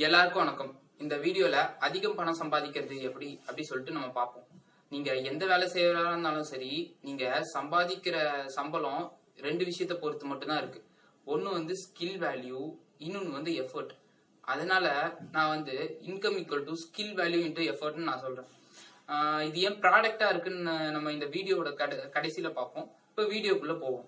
எல்லாருக்கும் வணக்கம் இந்த வீடியோல அதிகம் பணம் சம்பாதிக்கிறது எப்படி அப்படி சொல்லிட்டு நம்ம பார்ப்போம் நீங்க எந்த வேலை செய்யறதா இருந்தாலும் சரி நீங்க சம்பாதிக்கிற சம்பளம் ரெண்டு விஷயத்தை பொறுத்து மட்டும்தான் இருக்கு ஒன்னு வந்து ஸ்கில் வேல்யூ இன்னொன்னு வந்து எஃபர்ட் அதனால நான் வந்து income equal to skill value into எஃபர்ட்னு நான் சொல்றேன் ஆஹ் இது ஏன் ப்ராடக்டா இருக்குன்னு நம்ம இந்த வீடியோவோட கட கடைசியில பார்ப்போம் இப்போ வீடியோக்குள்ள போவோம்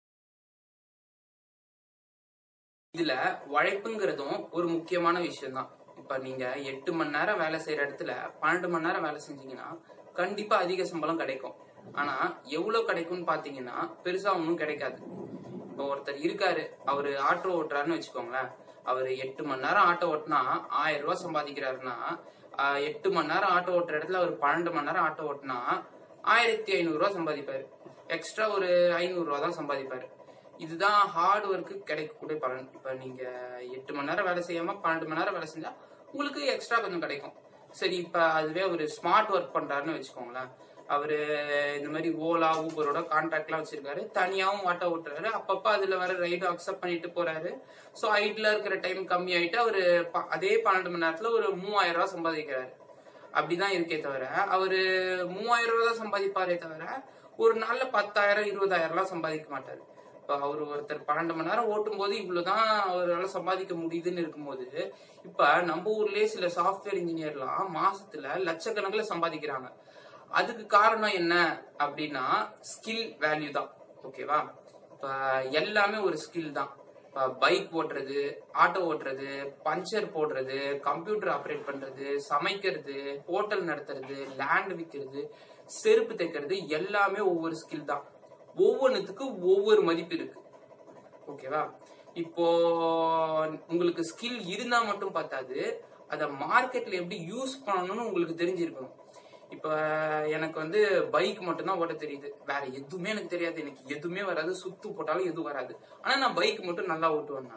இதுல உழைப்புங்கிறதும் ஒரு முக்கியமான விஷயம் தான் இப்ப நீங்க எட்டு மணி நேரம் வேலை செய்யற இடத்துல பன்னெண்டு மணி நேரம் வேலை செஞ்சீங்கன்னா கண்டிப்பா அதிக சம்பளம் கிடைக்கும் ஆனா எவ்வளவு கிடைக்கும்னு பாத்தீங்கன்னா பெருசா ஒன்றும் கிடைக்காது இப்போ ஒருத்தர் இருக்காரு அவரு ஆட்டோ ஓட்டுறாருன்னு வச்சுக்கோங்களேன் அவர் எட்டு மணி நேரம் ஆட்டோ ஓட்டினா ஆயிரம் ரூபாய் சம்பாதிக்கிறாருன்னா ஆஹ் எட்டு மணி நேரம் ஆட்டோ ஓட்டுற இடத்துல அவர் பன்னெண்டு மணி நேரம் ஆட்டோ ஓட்டினா ஆயிரத்தி ஐநூறு ரூபாய் சம்பாதிப்பாரு எக்ஸ்ட்ரா ஒரு ஐநூறு ரூபாய் தான் சம்பாதிப்பாரு இதுதான் ஹார்ட் ஒர்க்கு கிடைக்கக்கூடிய பலன் இப்ப நீங்க எட்டு மணி நேரம் வேலை செய்யாம பன்னெண்டு மணி நேரம் வேலை செஞ்சா உங்களுக்கு எக்ஸ்ட்ரா கொஞ்சம் கிடைக்கும் சரி இப்ப அதுவே ஒரு ஸ்மார்ட் ஒர்க் பண்றாருன்னு வச்சுக்கோங்களேன் அவரு இந்த மாதிரி ஓலா ஊபரோட கான்டாக்ட்லாம் வச்சிருக்காரு தனியாவும் ஆட்டோ ஓட்டுறாரு அப்பப்ப அதுல வர ரைடும் அக்செப்ட் பண்ணிட்டு போறாரு ஸோ ஐட்ல இருக்கிற டைம் கம்மி ஆயிட்டு அவரு ப- அதே பன்னெண்டு மணி நேரத்துல ஒரு மூவாயிரம் ரூபாய் சம்பாதிக்கிறாரு அப்படிதான் இருக்கே தவிர அவரு மூவாயிரம் ரூபாய் தான் சம்பாதிப்பாரே தவிர ஒரு நாள்ல பத்தாயிரம் இருபதாயிரம் எல்லாம் சம்பாதிக்க மாட்டாரு இப்ப அவர் ஒருத்தர் பன்னெண்டு மணி நேரம் ஓட்டும் போது இவ்வளவுதான் அவரால் சம்பாதிக்க முடியுதுன்னு இருக்கும்போது இப்ப நம்ம ஊர்லயே சில சாஃப்ட்வேர் இன்ஜினியர்லாம் மாசத்துல லட்சக்கணக்கில் சம்பாதிக்கிறாங்க அதுக்கு காரணம் என்ன அப்படின்னா ஸ்கில் வேல்யூ தான் ஓகேவா இப்ப எல்லாமே ஒரு ஸ்கில் தான் இப்ப பைக் ஓட்டுறது ஆட்டோ ஓட்டுறது பஞ்சர் போடுறது கம்ப்யூட்டர் ஆப்ரேட் பண்றது சமைக்கிறது ஹோட்டல் நடத்துறது லேண்ட் விற்கிறது செருப்பு தைக்கிறது எல்லாமே ஒவ்வொரு ஸ்கில் தான் ஒவ்வொன்றுத்துக்கும் ஒவ்வொரு மதிப்பு இருக்கு ஓகேவா இப்போ உங்களுக்கு ஸ்கில் இருந்தா மட்டும் பார்த்தாது அதை மார்க்கெட்ல எப்படி யூஸ் பண்ணணும்னு உங்களுக்கு தெரிஞ்சிருக்கணும் இப்ப எனக்கு வந்து பைக் மட்டும்தான் ஓட்ட தெரியுது வேற எதுவுமே எனக்கு தெரியாது எனக்கு எதுவுமே வராது சுத்து போட்டாலும் எதுவும் வராது ஆனா நான் பைக் மட்டும் நல்லா ஓட்டுவேன்னா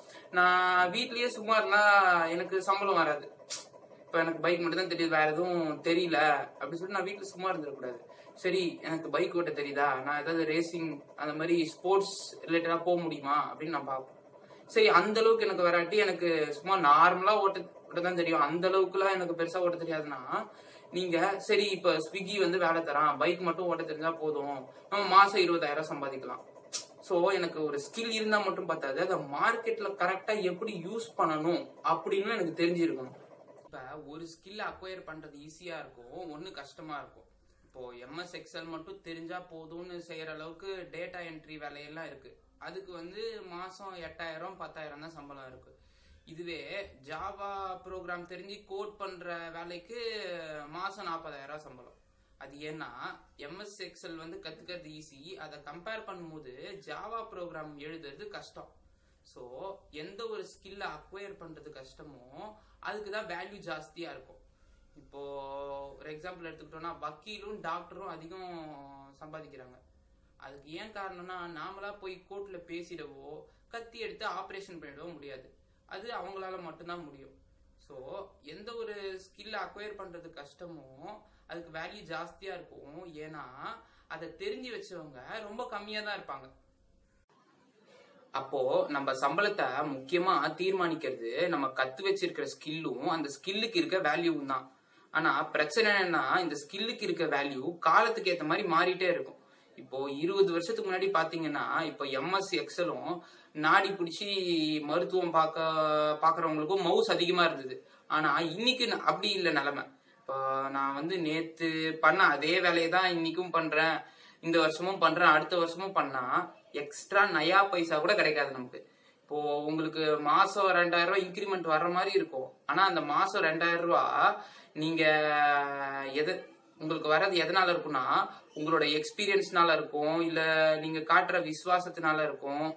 நான் வீட்லயே சும்மா இருந்தா எனக்கு சம்பளம் வராது இப்ப எனக்கு பைக் மட்டும் தான் தெரியுது வேற எதுவும் தெரியல அப்படி சொல்லிட்டு நான் வீட்டுல சும்மா இருந்துடக்கூடாது சரி எனக்கு பைக் ஓட்ட தெரியுதா நான் ஏதாவது ரேசிங் அந்த மாதிரி ஸ்போர்ட்ஸ் ரிலேட்டடா போக முடியுமா அப்படின்னு நான் பார்ப்பேன் சரி அந்த அளவுக்கு எனக்கு வராட்டி எனக்கு சும்மா நார்மலா ஓட்ட ஓட்ட தான் தெரியும் அந்த அளவுக்குலாம் எனக்கு பெருசா ஓட்ட தெரியாதுன்னா நீங்க சரி இப்ப ஸ்விக்கி வந்து வேலை தரான் பைக் மட்டும் ஓட்ட தெரிஞ்சா போதும் நம்ம மாசம் இருபதாயிரம் சம்பாதிக்கலாம் சோ எனக்கு ஒரு ஸ்கில் இருந்தா மட்டும் பார்த்தாது அதை மார்க்கெட்ல கரெக்டா எப்படி யூஸ் பண்ணணும் அப்படின்னு எனக்கு தெரிஞ்சிருக்கணும் இப்ப ஒரு ஸ்கில் அக்வயர் பண்றது ஈஸியா இருக்கும் ஒண்ணு கஷ்டமா இருக்கும் இப்போ எம்எஸ் எக்ஸல் மட்டும் தெரிஞ்சா போதும்னு செய்யற அளவுக்கு டேட்டா என்ட்ரி வேலையெல்லாம் இருக்கு அதுக்கு வந்து மாசம் எட்டாயிரம் பத்தாயிரம் தான் சம்பளம் இருக்கு இதுவே ஜாவா ப்ரோக்ராம் தெரிஞ்சு கோட் பண்ற வேலைக்கு மாசம் நாற்பதாயிரம் சம்பளம் அது ஏன்னா எம்எஸ் எக்ஸல் வந்து கத்துக்கிறது ஈஸி அதை கம்பேர் பண்ணும்போது ஜாவா ப்ரோக்ராம் எழுதுறது கஷ்டம் ஸோ எந்த ஒரு ஸ்கில்லை அக்வயர் பண்றது கஷ்டமோ அதுக்கு தான் வேல்யூ ஜாஸ்தியா இருக்கும் இப்போ ஒரு எக்ஸாம்பிள் எடுத்துக்கிட்டோம்னா வக்கீலும் டாக்டரும் அதிகம் சம்பாதிக்கிறாங்க அதுக்கு ஏன் காரணம்னா நாமளா போய் கோர்ட்ல பேசிடவோ கத்தி எடுத்து ஆபரேஷன் பண்ணிடவோ முடியாது அது அவங்களால மட்டும்தான் முடியும் ஸோ எந்த ஒரு ஸ்கில் அக்வயர் பண்றது கஷ்டமோ அதுக்கு வேல்யூ ஜாஸ்தியா இருக்கும் ஏன்னா அதை தெரிஞ்சு வச்சவங்க ரொம்ப கம்மியா தான் இருப்பாங்க அப்போ நம்ம சம்பளத்தை முக்கியமா தீர்மானிக்கிறது நம்ம கத்து வச்சிருக்கிற ஸ்கில்லும் அந்த ஸ்கில்லுக்கு இருக்க வேல்யூவும் தான் ஆனா பிரச்சனை என்னன்னா இந்த ஸ்கில்லுக்கு இருக்க வேல்யூ காலத்துக்கு ஏத்த மாதிரி மாறிட்டே இருக்கும் இப்போ இருபது வருஷத்துக்கு முன்னாடி பாத்தீங்கன்னா இப்போ எம்எஸ் எக்ஸலும் நாடி பிடிச்சி மருத்துவம் பார்க்க பாக்குறவங்களுக்கும் மவுஸ் அதிகமா இருந்தது ஆனா இன்னைக்கு ந- அப்படி இல்லை நிலைமை இப்போ நான் வந்து நேத்து பண்ண அதே வேலையை தான் இன்னைக்கும் பண்றேன் இந்த வருஷமும் பண்றேன் அடுத்த வருஷமும் பண்ணா எக்ஸ்ட்ரா நயா பைசா கூட கிடைக்காது நமக்கு இப்போ உங்களுக்கு மாசம் ரெண்டாயிரம் ரூபாய் இன்க்ரிமெண்ட் வர்ற மாதிரி இருக்கும் ஆனா அந்த மாசம் ரெண்டாயிரம் ரூபாய் நீங்க எது உங்களுக்கு வர்றது எதனால இருக்கும்னா உங்களோட எக்ஸ்பீரியன்ஸ்னால இருக்கும் இல்ல நீங்க காட்டுற விசுவாசத்தினால இருக்கும்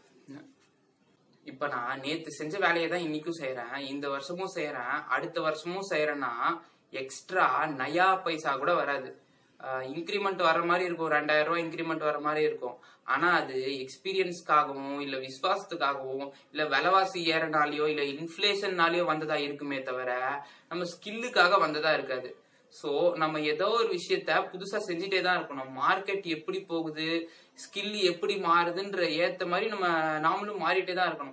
இப்ப நான் நேத்து செஞ்ச வேலையை தான் இன்னைக்கும் செய்யறேன் இந்த வருஷமும் செய்யறேன் அடுத்த வருஷமும் செய்யறேன்னா எக்ஸ்ட்ரா நயா பைசா கூட வராது இன்க்ரிமெண்ட் வர்ற மாதிரி இருக்கும் ரெண்டாயிரம் ரூபாய் இன்க்ரிமெண்ட் வர மாதிரி இருக்கும் ஆனா அது எக்ஸ்பீரியன்ஸ்க்காகவும் இல்ல விசுவாசத்துக்காகவும் இல்ல விலைவாசி ஏறனாலயோ இல்ல இன்ஃபிளேஷன்னாலயோ வந்ததா இருக்குமே தவிர நம்ம ஸ்கில்லுக்காக வந்ததா இருக்காது சோ நம்ம ஏதோ ஒரு விஷயத்த புதுசா செஞ்சுட்டே தான் இருக்கணும் மார்க்கெட் எப்படி போகுது ஸ்கில் எப்படி மாறுதுன்ற ஏத்த மாதிரி நம்ம நாமளும் மாறிட்டே தான் இருக்கணும்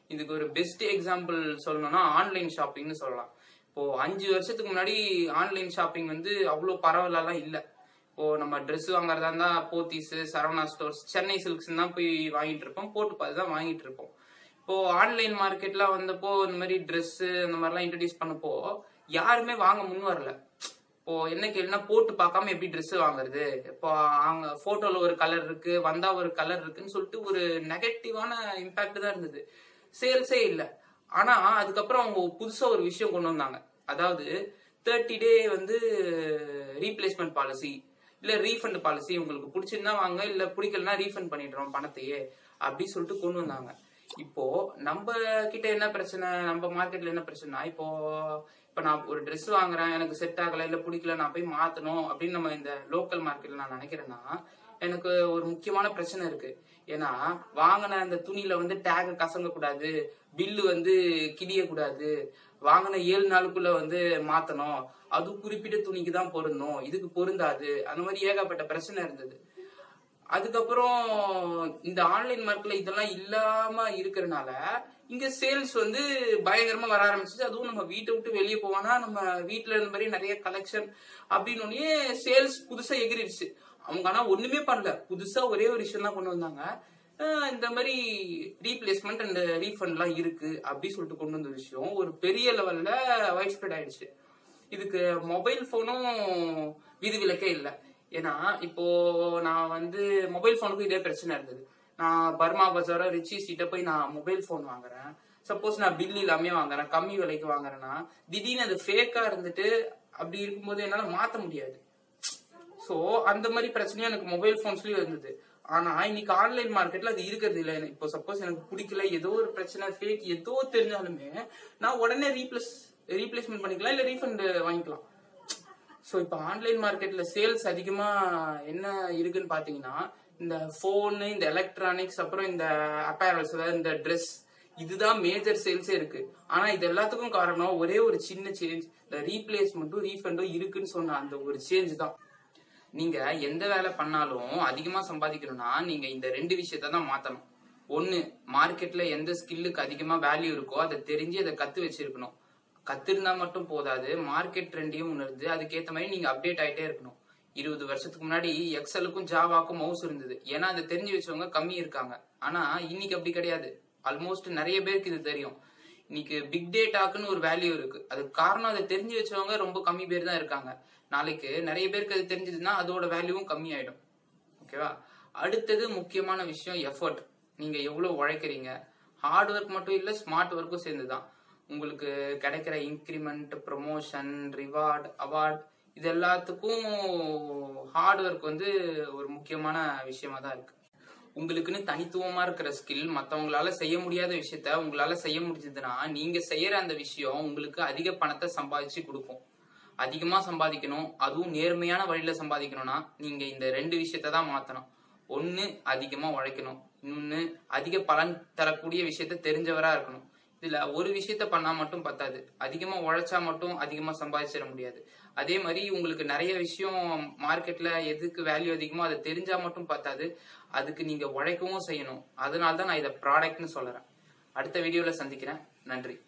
இதுக்கு ஒரு பெஸ்ட் எக்ஸாம்பிள் சொல்லணும்னா ஆன்லைன் ஷாப்பிங்னு சொல்லலாம் இப்போ அஞ்சு வருஷத்துக்கு முன்னாடி ஆன்லைன் ஷாப்பிங் வந்து அவ்வளோ பரவலெல்லாம் இல்லை இப்போ நம்ம ட்ரெஸ் வாங்குறதா இருந்தா போத்தீஸ் சரவணா ஸ்டோர்ஸ் சென்னை சில்க்ஸ் தான் போய் வாங்கிட்டு இருப்போம் போட்டு பார்த்து தான் வாங்கிட்டு இருப்போம் இப்போ ஆன்லைன் மார்க்கெட்ல வந்தப்போ இந்த மாதிரி Dress இந்த மாதிரிலாம் இன்ட்ரடியூஸ் பண்ணப்போ யாருமே வாங்க முன் வரல இப்போ என்ன கேளுனா போட்டு பார்க்காம எப்படி Dress வாங்குறது இப்போ அவங்க போட்டோல ஒரு கலர் இருக்கு வந்தா ஒரு கலர் இருக்குன்னு சொல்லிட்டு ஒரு நெகட்டிவான இம்பாக்ட் தான் இருந்தது சேல்ஸே இல்லை ஆனா அதுக்கப்புறம் அவங்க புதுசா ஒரு விஷயம் கொண்டு வந்தாங்க அதாவது தேர்ட்டி டே வந்து ரீப்ளேஸ்மெண்ட் பாலிசி இல்ல ரீஃபண்ட் பாலிசி உங்களுக்கு பிடிச்சிருந்தா வாங்க இல்ல பிடிக்கலனா ரீஃபண்ட் பண்ணிடுறோம் பணத்தையே அப்படி சொல்லிட்டு கொண்டு வந்தாங்க இப்போ நம்ம கிட்ட என்ன பிரச்சனை நம்ம மார்க்கெட்ல என்ன பிரச்சனை இப்போ இப்ப நான் ஒரு Dress வாங்குறேன் எனக்கு செட் ஆகல இல்ல பிடிக்கல நான் போய் மாத்தணும் அப்படின்னு நம்ம இந்த லோக்கல் மார்க்கெட்ல நான் நினைக்கிறேன்னா எனக்கு ஒரு முக்கியமான பிரச்சனை இருக்கு ஏன்னா வாங்கின அந்த துணியில வந்து டேக் கசங்க கூடாது பில்லு வந்து கிழிய கூடாது வாங்கின ஏழு நாளுக்குள்ள வந்து மாத்தணும் அது குறிப்பிட்ட துணிக்கு தான் பொருந்தும் இதுக்கு பொருந்தாது அந்த மாதிரி ஏகப்பட்ட பிரச்சனை இருந்தது அதுக்கப்புறம் இந்த ஆன்லைன் மார்க்கெட்ல இதெல்லாம் இல்லாம இருக்கிறனால இங்க சேல்ஸ் வந்து பயங்கரமா வர ஆரம்பிச்சிச்சு அதுவும் நம்ம வீட்டை விட்டு வெளியே போவோம்னா நம்ம வீட்டுல இருந்த மாதிரி நிறைய கலெக்ஷன் அப்படின்னு சேல்ஸ் புதுசா எகிரிடுச்சு அவங்க ஆனா ஒண்ணுமே பண்ணல புதுசா ஒரே ஒரு விஷயம் தான் கொண்டு வந்தாங்க அஹ் இந்த மாதிரி ரீப்ளேஸ்மெண்ட் அண்ட் ரீஃபண்ட்லாம் இருக்கு அப்படி சொல்லிட்டு கொண்டு வந்த விஷயம் ஒரு பெரிய லெவல்ல வைட் ஸ்ப்ரெட் ஆயிடுச்சு இதுக்கு மொபைல் போனும் விதிவிலக்கே இல்லை ஏன்னா இப்போ நான் வந்து மொபைல் போனுக்கும் இதே பிரச்சனை இருந்தது நான் பர்மா பஜாரோ ரிச்சி சீட்ட போய் நான் மொபைல் போன் வாங்குறேன் சப்போஸ் நான் பில் இல்லாமே வாங்குறேன் கம்மி விலைக்கு வாங்குறேன்னா திடீர்னு அது ஃபேக்கா இருந்துட்டு அப்படி இருக்கும்போது என்னால மாத்த முடியாது சோ அந்த மாதிரி பிரச்சனையும் எனக்கு மொபைல் போன்ஸ்லயும் இருந்தது ஆனா இன்னைக்கு ஆன்லைன் மார்க்கெட்ல அது இருக்கிறது இல்ல எனக்கு இப்போ சப்போஸ் எனக்கு பிடிக்கல ஏதோ ஒரு பிரச்சனை ஃபேக் ஏதோ தெரிஞ்சாலுமே நான் உடனே ரீப்ளேஸ் ரீப்ளேஸ்மெண்ட் பண்ணிக்கலாம் இல்ல ரீஃபண்ட் வாங்கிக்கலாம் ஸோ இப்போ ஆன்லைன் மார்க்கெட்ல சேல்ஸ் அதிகமா என்ன இருக்குன்னு பாத்தீங்கன்னா இந்த ஃபோனு இந்த எலக்ட்ரானிக்ஸ் அப்புறம் இந்த அப்பேரல்ஸ் அதாவது இந்த ட்ரெஸ் இதுதான் மேஜர் சேல்ஸே இருக்கு ஆனா இது எல்லாத்துக்கும் காரணம் ஒரே ஒரு சின்ன சேஞ்ச் இந்த ரீப்ளேஸ்மெண்ட்டும் ரீஃபண்டும் இருக்குன்னு சொன்ன அந்த ஒரு சேஞ்ச் தான் நீங்க எந்த வேலை பண்ணாலும் அதிகமா சம்பாதிக்கணும்னா நீங்க இந்த ரெண்டு விஷயத்த தான் மாத்தணும் ஒண்ணு மார்க்கெட்ல எந்த ஸ்கில்லுக்கு அதிகமா வேல்யூ இருக்கோ அதை தெரிஞ்சு அதை கத்து வச்சிருக்கணும் கத்திருந்தா மட்டும் போதாது மார்க்கெட் ட்ரெண்டையும் உணர்ந்து அதுக்கேத்த மாதிரி நீங்க அப்டேட் ஆயிட்டே இருக்கணும் இருபது வருஷத்துக்கு முன்னாடி எக்ஸலுக்கும் ஜாவாக்கும் மவுஸ் இருந்தது ஏன்னா அதை தெரிஞ்சு வச்சவங்க கம்மி இருக்காங்க ஆனா இன்னைக்கு அப்படி கிடையாது ஆல்மோஸ்ட் நிறைய பேருக்கு இது தெரியும் இன்னைக்கு பிக் டேட்டாக்குன்னு ஒரு வேல்யூ இருக்கு அதுக்கு காரணம் அதை தெரிஞ்சு வச்சவங்க ரொம்ப கம்மி பேர் தான் இருக்காங்க நாளைக்கு நிறைய பேருக்கு அது தெரிஞ்சதுன்னா அதோட வேல்யூவும் கம்மி ஆயிடும் ஓகேவா அடுத்தது முக்கியமான விஷயம் எஃபர்ட் நீங்க எவ்வளவு உழைக்கிறீங்க ஹார்ட் ஒர்க் மட்டும் இல்ல ஸ்மார்ட் ஒர்க்கும் சேர்ந்துதான் உங்களுக்கு கிடைக்கிற இன்க்ரிமெண்ட் ப்ரொமோஷன் ரிவார்ட் அவார்ட் இது எல்லாத்துக்கும் ஹார்ட் ஒர்க் வந்து ஒரு முக்கியமான விஷயமா தான் இருக்கு உங்களுக்குன்னு தனித்துவமா இருக்கிற ஸ்கில் மத்தவங்களால செய்ய முடியாத விஷயத்த உங்களால செய்ய முடிஞ்சதுன்னா நீங்க செய்யற அந்த விஷயம் உங்களுக்கு அதிக பணத்தை சம்பாதிச்சு கொடுக்கும் அதிகமா சம்பாதிக்கணும் அதுவும் நேர்மையான வழியில சம்பாதிக்கணும்னா நீங்க இந்த ரெண்டு விஷயத்த தான் மாத்தணும் ஒண்ணு அதிகமா உழைக்கணும் இன்னொன்னு அதிக பலன் தரக்கூடிய விஷயத்த தெரிஞ்சவரா இருக்கணும் இதுல ஒரு விஷயத்த பண்ணா மட்டும் பத்தாது அதிகமா உழைச்சா மட்டும் அதிகமா சம்பாதிச்சிட முடியாது அதே மாதிரி உங்களுக்கு நிறைய விஷயம் மார்க்கெட்ல எதுக்கு வேல்யூ அதிகமோ அதை தெரிஞ்சா மட்டும் பத்தாது அதுக்கு நீங்க உழைக்கவும் செய்யணும் அதனால தான் நான் இதை ப்ராடக்ட்னு சொல்றேன் அடுத்த வீடியோல சந்திக்கிறேன் நன்றி